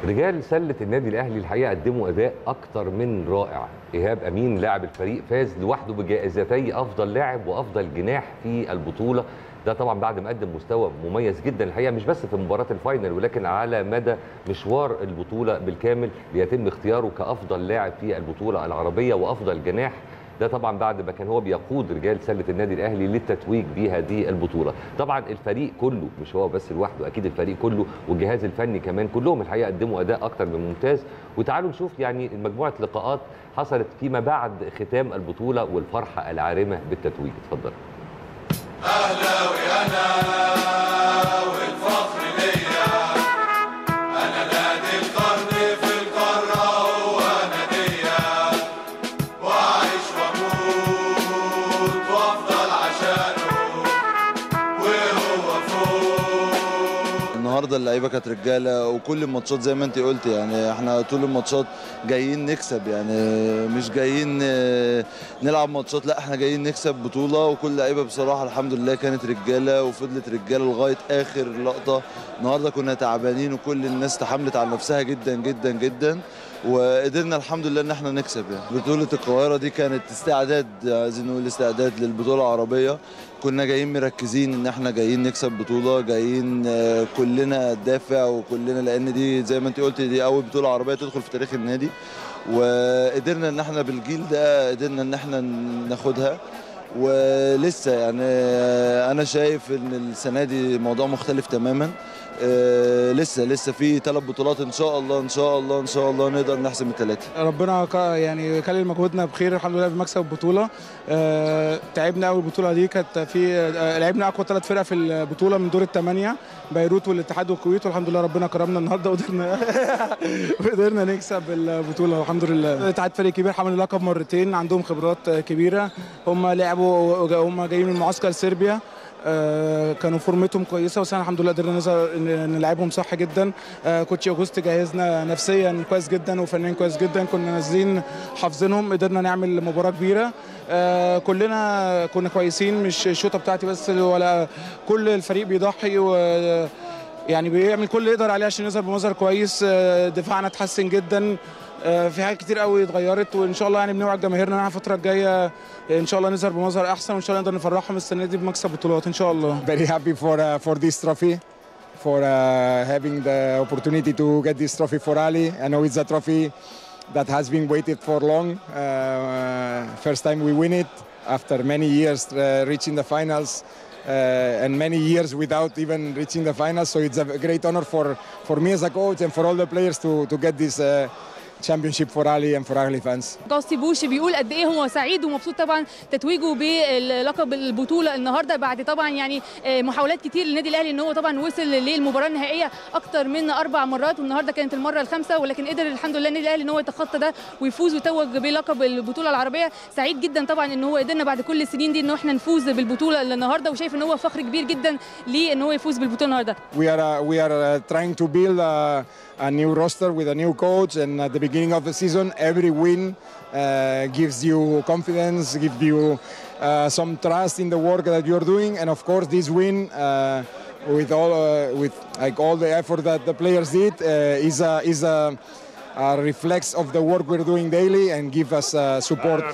رجال سله النادي الاهلي الحقيقه قدموا اداء اكتر من رائع ايهاب امين لاعب الفريق فاز لوحده بجائزتي افضل لاعب وافضل جناح في البطوله ده طبعا بعد ما قدم مستوى مميز جدا الحقيقه مش بس في مباراه الفاينل ولكن على مدى مشوار البطوله بالكامل ليتم اختياره كافضل لاعب في البطوله العربيه وافضل جناح ده طبعا بعد ما كان هو بيقود رجال سله النادي الاهلي للتتويج بهذه البطوله طبعا الفريق كله مش هو بس لوحده اكيد الفريق كله والجهاز الفني كمان كلهم الحقيقه قدموا اداء اكتر من ممتاز وتعالوا نشوف يعني مجموعه لقاءات حصلت فيما بعد ختام البطوله والفرحه العارمه بالتتويج اتفضل اهلاوي انا والفخر ليا انا نادي القرن في القاره هو ناديا واعيش واموت وافضل عشانه وهو فوق النهارده اللعيبه كانت رجاله وكل الماتشات زي ما انت قلت يعني احنا طول الماتشات جايين نكسب يعني مش جايين آه، نلعب ماتشات لا احنا جايين نكسب بطوله وكل اللعيبه بصراحه الحمد لله كانت رجاله وفضلت رجاله لغايه اخر لقطه النهارده كنا تعبانين وكل الناس تحملت على نفسها جدا جدا جدا وقدرنا الحمد لله ان احنا نكسب يعني بطوله القاهره دي كانت استعداد عايزين نقول استعداد للبطوله العربيه كنا جايين مركزين ان احنا جايين نكسب بطوله جايين آه، كلنا دافع وكلنا لان دي زي ما انت قلت دي اول بطوله عربيه تدخل في تاريخ النادي وقدرنا ان احنا بالجيل ده قدرنا ان احنا ناخدها ولسه يعني آه، انا شايف ان السنه دي موضوع مختلف تماما آه، لسه لسه في ثلاث بطولات ان شاء الله ان شاء الله ان شاء الله نقدر نحسم الثلاثه ربنا ك- يعني كلل مجهودنا بخير الحمد لله بمكسب البطوله آه، تعبنا قوي البطوله دي كانت في آه، لعبنا اقوى ثلاث فرق في البطوله من دور الثمانيه بيروت والاتحاد والكويت والحمد لله ربنا كرمنا النهارده وقدرنا وقدرنا نكسب البطوله الحمد لله الاتحاد فريق كبير حمل اللقب مرتين عندهم خبرات آه، كبيره هم لعبوا هم جايين من معسكر صربيا آه، كانوا فورمتهم كويسه بس احنا الحمد لله قدرنا نظهر ن- نلعبهم صح جدا آه، كوتشي اوجوست جهزنا نفسيا كويس جدا وفنيا كويس جدا كنا نازلين حافظينهم قدرنا نعمل مباراه كبيره آه، كلنا كنا كويسين مش الشوطه بتاعتي بس ولا كل الفريق بيضحي و يعني بيعمل كل اللي يقدر عليه عشان يظهر بمظهر كويس آه، دفاعنا اتحسن جدا آه، في حاجات كتير قوي اتغيرت وان شاء الله يعني بنوعد جماهيرنا ان احنا الفتره الجايه ان شاء الله نظهر بمظهر احسن وان شاء الله نقدر نفرحهم السنه دي بمكسب بطولات ان شاء الله very happy for uh, for this trophy, for uh, having the opportunity to get this trophy for Ali. I know it's a trophy that has been waited for long. Uh, first time we win it after many years uh, reaching the finals. Uh, and many years without even reaching the finals, so it's a great honor for, for me as a coach and for all the players to, to get this uh, championship for Ali and for Ali fans. جاستي بوش بيقول قد ايه هو سعيد ومبسوط طبعا تتويجه بلقب البطوله النهارده بعد طبعا يعني آه، محاولات كتير للنادي الاهلي ان هو طبعا وصل للمباراه النهائيه اكتر من اربع مرات والنهارده كانت المره الخامسه ولكن قدر الحمد لله النادي الاهلي ان هو يتخطى ده ويفوز ويتوج بلقب البطوله العربيه سعيد جدا طبعا ان هو قدرنا بعد كل السنين دي ان احنا نفوز بالبطوله النهارده وشايف ان هو فخر كبير جدا ليه ان هو يفوز بالبطوله النهارده we are uh, we are uh, trying to build uh, a new roster with a new coach and at the beginning of the season every win uh, gives you confidence gives you uh, some trust in the work that you're doing and of course this win uh, with all uh, with like all the effort that the players did uh, is a is a, a reflex of the work we're doing daily and give us uh, support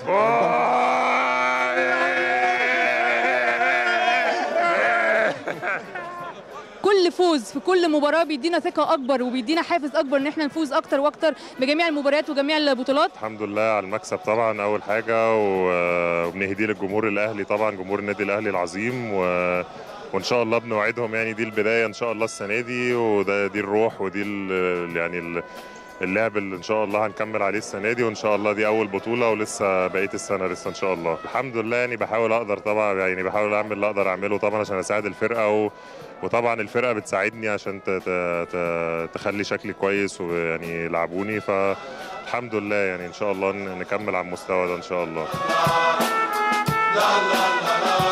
كل فوز في كل مباراه بيدينا ثقه اكبر وبيدينا حافز اكبر ان احنا نفوز اكتر واكتر بجميع المباريات وجميع البطولات الحمد لله على المكسب طبعا اول حاجه و- وبنهديه للجمهور الاهلي طبعا جمهور النادي الاهلي العظيم و... وان شاء الله بنوعدهم يعني دي البدايه ان شاء الله السنه دي وده دي الروح ودي ال... يعني ال... اللعب اللي ان شاء الله هنكمل عليه السنه دي وان شاء الله دي اول بطوله ولسه بقيه السنه لسه ان شاء الله الحمد لله يعني بحاول اقدر طبعا يعني بحاول اعمل اللي اقدر اعمله طبعا عشان اساعد الفرقه و... وطبعا الفرقه بتساعدني عشان ت... ت... ت... تخلي شكلي كويس ويعني يلعبوني فالحمد لله يعني ان شاء الله ن- نكمل على المستوى ده ان شاء الله لا لا لا لا